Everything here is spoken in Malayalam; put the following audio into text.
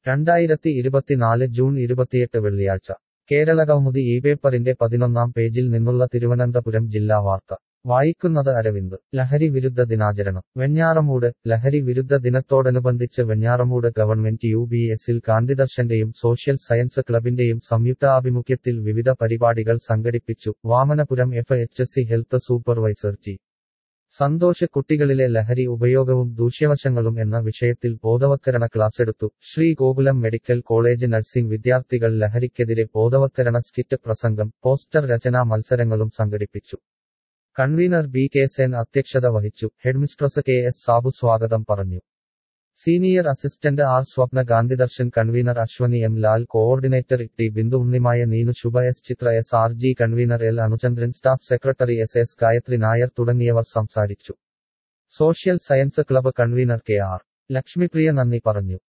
രണ്ടായിരത്തി ഇരുപത്തിനാല് ജൂൺ ഇരുപത്തിയെട്ട് വെള്ളിയാഴ്ച കേരള കൗമുദി ഈ പേപ്പറിന്റെ പതിനൊന്നാം പേജിൽ നിന്നുള്ള തിരുവനന്തപുരം ജില്ലാ വാർത്ത വായിക്കുന്നത് അരവിന്ദ് ലഹരി വിരുദ്ധ ദിനാചരണം വെഞ്ഞാറമൂട് ലഹരി വിരുദ്ധ ദിനത്തോടനുബന്ധിച്ച് വെഞ്ഞാറമൂട് ഗവൺമെന്റ് യു ബി എസിൽ കാന്തിദർശന്റെയും സോഷ്യൽ സയൻസ് ക്ലബിന്റെയും സംയുക്താഭിമുഖ്യത്തിൽ വിവിധ പരിപാടികൾ സംഘടിപ്പിച്ചു Vamanapuram F H C health supervisor T Santhosh കുട്ടികളിലെ ലഹരി ഉപയോഗവും ദൂഷ്യവശങ്ങളും എന്ന വിഷയത്തിൽ ബോധവത്കരണ ക്ലാസെടുത്തു ശ്രീഗോകുലം മെഡിക്കൽ കോളേജ് നഴ്സിംഗ് വിദ്യാർത്ഥികൾ ലഹരിക്കെതിരെ ബോധവത്കരണ സ്കിറ്റ് പ്രസംഗം പോസ്റ്റർ രചനാ മത്സരങ്ങളും സംഘടിപ്പിച്ചു കൺവീനർ ബി കെ സെൻ അധ്യക്ഷത വഹിച്ചു ഹെഡ്മിസ്ട്രസ് കെ എസ് സാബു സ്വാഗതം പറഞ്ഞു senior assistant R Swapna Gandhi Darshan convener Ashwini M Lal coordinator T Bindu Unnimaya Neenu Shubha S Chithra S R G convener L Anuchandran staff secretary S S Gayathri Nair തുടങ്ങിയവർ സംസാരിച്ചു social science club convener K R Lakshmipriya നന്ദി പറഞ്ഞു